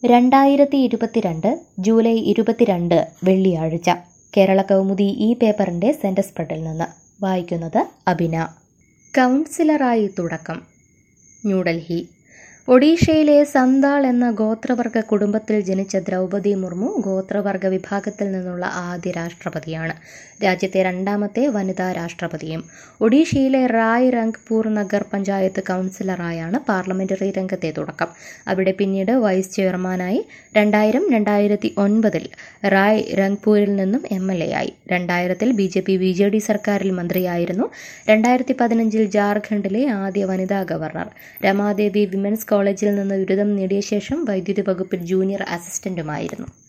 രണ്ടായിരത്തി ഇരുപത്തിരണ്ട് ജൂലൈ ഇരുപത്തിരണ്ട് വെള്ളിയാഴ്ച കേരള കൗമുദി ഈ പേപ്പറിൻ്റെ സെൻറ്റർ സ്പ്രെഡിൽ നിന്ന് വായിക്കുന്നത് അബിന കൗൺസിലറായി തുടക്കം ന്യൂഡൽഹി ഒഡീഷയിലെ സന്താൾ എന്ന ഗോത്രവർഗ കുടുംബത്തിൽ ജനിച്ച ദ്രൗപദി മുർമു ഗോത്രവർഗ വിഭാഗത്തിൽ നിന്നുള്ള ആദ്യ രാഷ്ട്രപതിയാണ് രാജ്യത്തെ രണ്ടാമത്തെ വനിതാ രാഷ്ട്രപതിയും ഒഡീഷയിലെ റായ് രംഗ്പൂർ നഗർ പഞ്ചായത്ത് കൗൺസിലറായാണ് പാർലമെന്ററി രംഗത്തെ തുടക്കം അവിടെ പിന്നീട് വൈസ് ചെയർമാനായി രണ്ടായിരം രണ്ടായിരത്തി ഒൻപതിൽ റായ് രംഗ്പൂരിൽ നിന്നും എം എൽ എ ആയി രണ്ടായിരത്തിൽ B J P B J D സർക്കാരിൽ മന്ത്രിയായിരുന്നു രണ്ടായിരത്തി പതിനഞ്ചിൽ ജാർഖണ്ഡിലെ ആദ്യ വനിതാ ഗവർണർ രമാദേവി വിമൻസ് കോളേജിൽ നിന്ന് ബിരുദം നേടിയ ശേഷം വൈദ്യുതി വകുപ്പിൽ ജൂനിയർ അസിസ്റ്റന്റുമായിരുന്നു